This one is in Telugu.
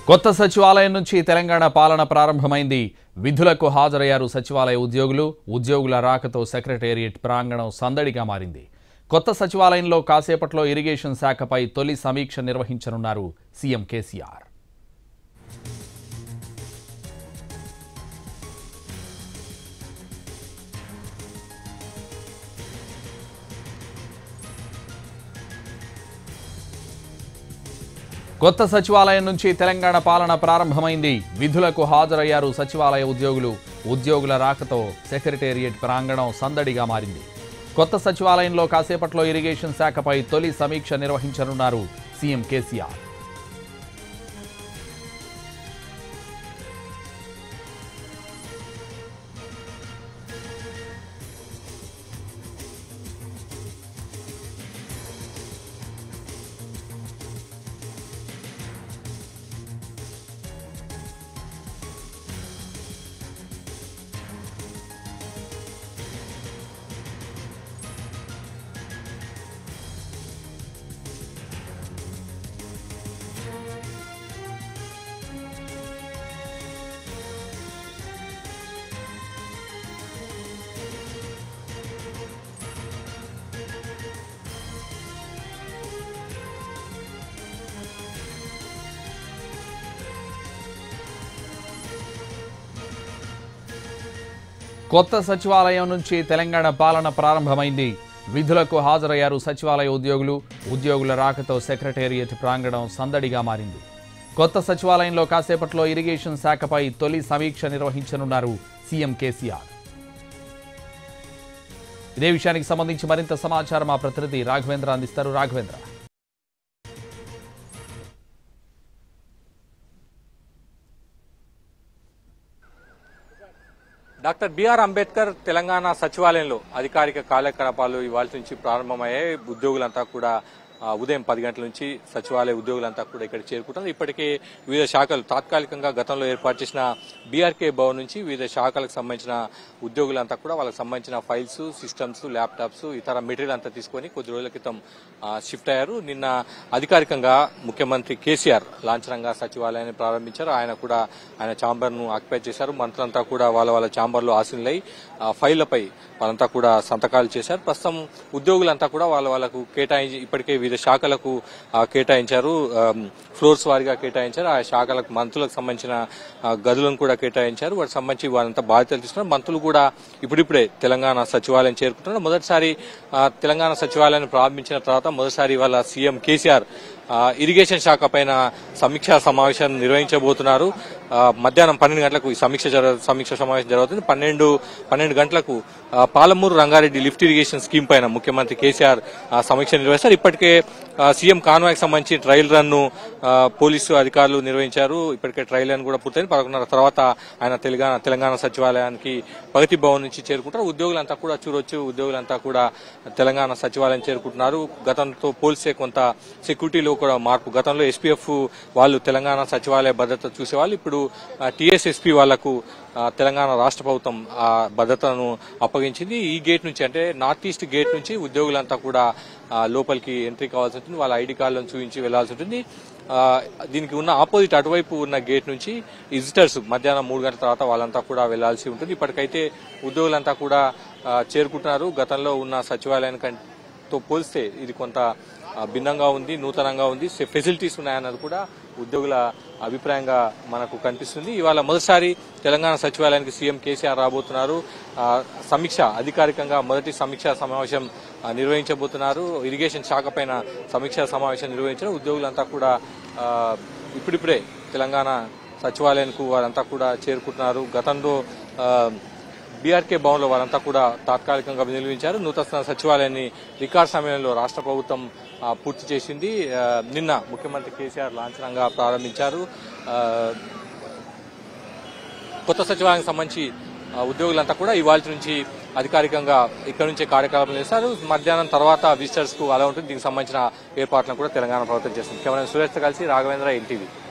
కొత్త సచివాలయం నుంచి తెలంగాణ పాలన ప్రారంభమైంది విధులకు హాజరయ్యారు సచివాలయ ఉద్యోగులు ఉద్యోగుల రాకతో సెక్రటేరియట్ ప్రాంగణం సందడిగా మారింది కొత్త సచివాలయంలో కాసేపట్లో ఇరిగేషన్ శాఖపై తొలి సమీక్ష నిర్వహించనున్నారు సీఎం కేసీఆర్ కొత్త సచివాలయం నుంచి తెలంగాణ పాలన ప్రారంభమైంది విధులకు హాజరయ్యారు సచివాలయ ఉద్యోగులు ఉద్యోగుల రాకతో సెక్రటేరియట్ ప్రాంగణం సందడిగా మారింది కొత్త సచివాలయంలో కాసేపట్లో ఇరిగేషన్ శాఖపై తొలి సమీక్ష నిర్వహించనున్నారు సీఎం కేసీఆర్ కొత్త సచివాలయం నుంచి తెలంగాణ పాలన ప్రారంభమైంది విధులకు హాజరయ్యారు సచివాలయ ఉద్యోగులు ఉద్యోగుల రాకతో సెక్రటేరియట్ ప్రాంగణం సందడిగా మారింది కొత్త సచివాలయంలో కాసేపట్లో ఇరిగేషన్ శాఖపై తొలి సమీక్ష నిర్వహించనున్నారు సీఎం కేసీఆర్ ఇదే విషయానికి సంబంధించి మరింత సమాచారం మా ప్రతినిధి రాఘవేంద్ర అందిస్తారు రాఘవేంద్ర డాక్టర్ బిఆర్ అంబేద్కర్ తెలంగాణ సచివాలయంలో అధికారిక కార్యకలాపాలు ఇవాళ నుంచి ప్రారంభమయ్యాయి ఉద్యోగులంతా కూడా ఆ, ఉదయం పది గంటల నుంచి సచివాలయ ఉద్యోగులంతా కూడా ఇక్కడ చేరుకుంటారు ఇప్పటికే వివిధ శాఖలు తాత్కాలికంగా గతంలో ఏర్పాటు చేసిన బీఆర్కే భవన్ నుంచి వివిధ శాఖలకు సంబంధించిన ఉద్యోగులంతా కూడా వాళ్ళకి సంబంధించిన ఫైల్స్ సిస్టమ్స్ ల్యాప్టాప్స్ ఇతర మెటీరియల్ అంతా తీసుకొని కొద్ది రోజుల క్రితం ఆ, షిఫ్ట్ అయ్యారు నిన్న అధికారికంగా ముఖ్యమంత్రి కేసీఆర్ లాంఛనంగా సచివాలయాన్ని ప్రారంభించారు ఆయన కూడా ఆయన ఛాంబర్ ను ఆక్యుపై చేశారు మంత్రులంతా కూడా వాళ్ళ వాళ్ళ ఛాంబర్ లో ఆశీనులై ఆ, ఫైళ్లపై వాళ్ళంతా కూడా సంతకాలు చేశారు ప్రస్తుతం ఉద్యోగులంతా కూడా వాళ్ళ వాళ్ళకు కేటాయించి ఇప్పటికే వివిధ శాఖలకు ఆ, కేటాయించారు ఆమ్, ఫ్లోర్స్ వారీగా కేటాయించారు ఆ శాఖలకు మంత్రులకు సంబంధించిన ఆ, గదులను కూడా కేటాయించారు వాటికి సంబంధించి వాళ్ళంతా బాధ్యతలు తీసుకున్నారు మంత్రులు కూడా ఇప్పుడిప్పుడే తెలంగాణ సచివాలయం చేరుకుంటున్నారు మొదటిసారి ఆ, తెలంగాణ సచివాలయాన్ని ప్రారంభించిన తర్వాత మొదటిసారి వాళ్ళ సీఎం కేసీఆర్ ఆ, ఇరిగేషన్ శాఖ పైన సమీక్షా సమావేశాన్ని నిర్వహించబోతున్నారు ఆ, మధ్యాహ్నం పన్నెండు గంటలకు ఈ సమీక్ష జర- సమీక్ష సమావేశం జరుగుతుంది పన్నెండు పన్నెండు గంటలకు ఆ, Palamuru Rangareddy lift irrigation scheme పైన ముఖ్యమంత్రి కేసీఆర్ ఆ, సమీక్ష నిర్వహిస్తారు ఇప్పటికే ఆ, సీఎం కాన్వాయ్కి సంబంధించి ట్రయల్ రన్ ను ఆ, పోలీసు అధికారులు నిర్వహించారు ఇప్పటికే ట్రయల్ రన్ కూడా పూర్తయింది పదకొండున్నర తర్వాత ఆయన తెలంగాణ తెలంగాణ సచివాలయానికి ప్రగతి భవన్ నుంచి చేరుకుంటారు ఉద్యోగులంతా కూడా చూడొచ్చు ఉద్యోగులంతా కూడా తెలంగాణ సచివాలయం చేరుకుంటున్నారు గతంతో పోలిస్తే కొంత సెక్యూరిటీలో కూడా మార్పు గతంలో ఎస్పీఎఫ్ వాళ్ళు తెలంగాణ సచివాలయ భద్రత చూసేవాళ్ళు ఇప్పుడు టీఎస్ఎస్పీ వాళ్లకు ఆ, తెలంగాణ రాష్ట్ర ప్రభుత్వం ఆ భద్రతను అప్పగించింది ఈ గేట్ నుంచి అంటే నార్త్ ఈస్ట్ గేట్ నుంచి ఉద్యోగులంతా కూడా ఆ, లోపలికి ఎంట్రీ కావాల్సి ఉంటుంది వాళ్ళ ఐడి కార్డులను చూపించి వెళ్లాల్సి ఉంటుంది ఆ, దీనికి ఉన్న ఆపోజిట్ అటువైపు ఉన్న గేట్ నుంచి విజిటర్స్ మధ్యాహ్నం మూడు గంటల తర్వాత వాళ్ళంతా కూడా వెళ్లాల్సి ఉంటుంది ఇప్పటికైతే ఉద్యోగులంతా కూడా ఆ, చేరుకుంటున్నారు గతంలో ఉన్న సచివాలయానికంతో పోలిస్తే ఇది కొంత ఆ, భిన్నంగా ఉంది నూతనంగా ఉంది సె- ఫెసిలిటీస్ ఉన్నాయన్నది కూడా ఉద్యోగుల అభిప్రాయంగా మనకు కనిపిస్తుంది ఇవాళ మొదటిసారి తెలంగాణ సచివాలయానికి సీఎం కేసీఆర్ రాబోతున్నారు ఆ, సమీక్ష అధికారికంగా మొదటి సమీక్షా సమావేశం ఆ, నిర్వహించబోతున్నారు ఇరిగేషన్ శాఖ పైన సమీక్షా సమావేశం నిర్వహించారు ఉద్యోగులంతా కూడా ఆ, ఇప్పుడిప్పుడే తెలంగాణ సచివాలయానికి వారంతా కూడా చేరుకుంటున్నారు గతంలో ఆ, బీఆర్కే భవన్లో వారంతా కూడా తాత్కాలికంగా నిర్వహించారు నూతన సచివాలయాన్ని రికార్డ్ సమయంలో రాష్ట్ర ప్రభుత్వం ఆ, పూర్తి చేసింది ఆ, నిన్న ముఖ్యమంత్రి కేసీఆర్ లాంఛనంగా ప్రారంభించారు ఆ, కొత్త సచివాలయానికి సంబంధించి ఆ, ఉద్యోగులంతా కూడా ఇవాళ నుంచి అధికారికంగా ఇక్కడ నుంచే కార్యక్రమాలు చేస్తారు మధ్యాహ్నం తర్వాత విజిటర్స్ కు అలా ఉంటుంది దీనికి సంబంధించిన ఏర్పాట్లను కూడా తెలంగాణ ప్రభుత్వం చేస్తుంది కెమెరా సురేష్తో కలిసి రాఘవేంద్ర ఎన్టీవీ